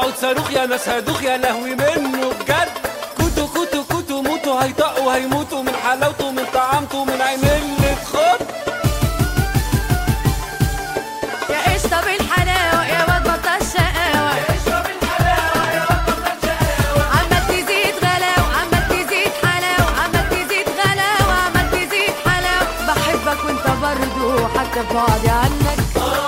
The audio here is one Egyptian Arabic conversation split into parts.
عود صاروخ يا ناس هدوخ يا لهوي منه بجد كوتو كوتو كوتو موتو هيطقوا هيموتوا من حلاوته من طعامته من عين اللي تخط يا قشطة بالحلاوة يا واد بطل شقاوة عمال تزيد غلاوة عمال تزيد حلاوة عمال تزيد غلاوة عمال تزيد حلاوة بحبك وانت برضو حتى بعدي عنك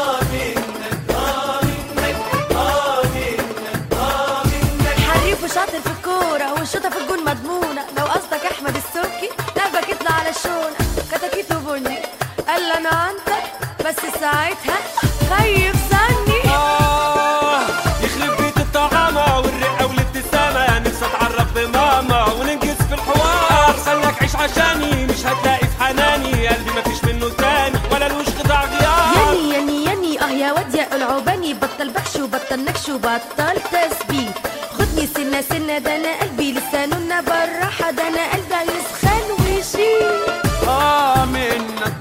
حريف وشاطر في الكورة والشوطة في الجون مضمونة لو قصدك أحمد السبكي لعبك يطلع على الشونة كتاكيت وبني قال لي أنا عنتك بس ساعتها خيب ظني آه يخرب بيت الطعامة والرقة والابتسامة نفسي اتعرف بماما وننجز في الحوار خلك عيش عشاني مش هتلاقي في حناني قلبي مفيش منه تاني ولا لوش قطع غيار يني يني يني اه يا واد يا العوباني بطل بخش وبطل نكش وبطل تثبيت خدني سنة سنة ده انا قلبي لسانه بالراحة ده انا قلبي يسخن ويشيل آه منك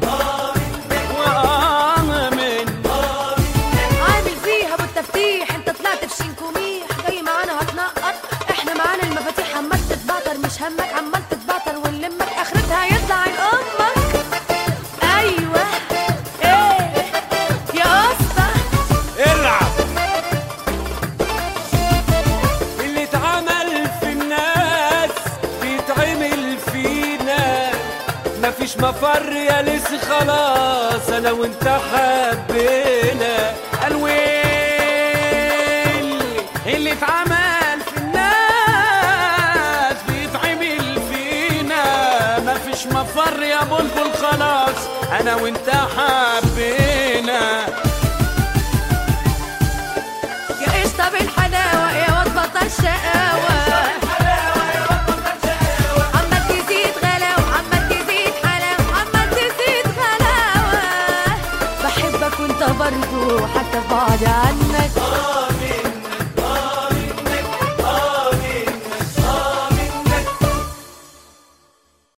وآه منك عامل فيها بالتفتيح انت طلعت في شينكوميح جاي معانا هتنقط احنا معانا المفاتيح عمال تتبعتر مش همك عمال تتبعتر ونلمك اخرتها يطلع عين امك ايوه ايه يا اسطى العب اللي اتعمل في الناس بيتعمل فينا مفيش مفر يا لسه خلاص انا وانت حبينا الويل اللي اتعمل في الناس بيتعمل فينا مفيش مفر يا بلبل خلاص انا وانت حبينا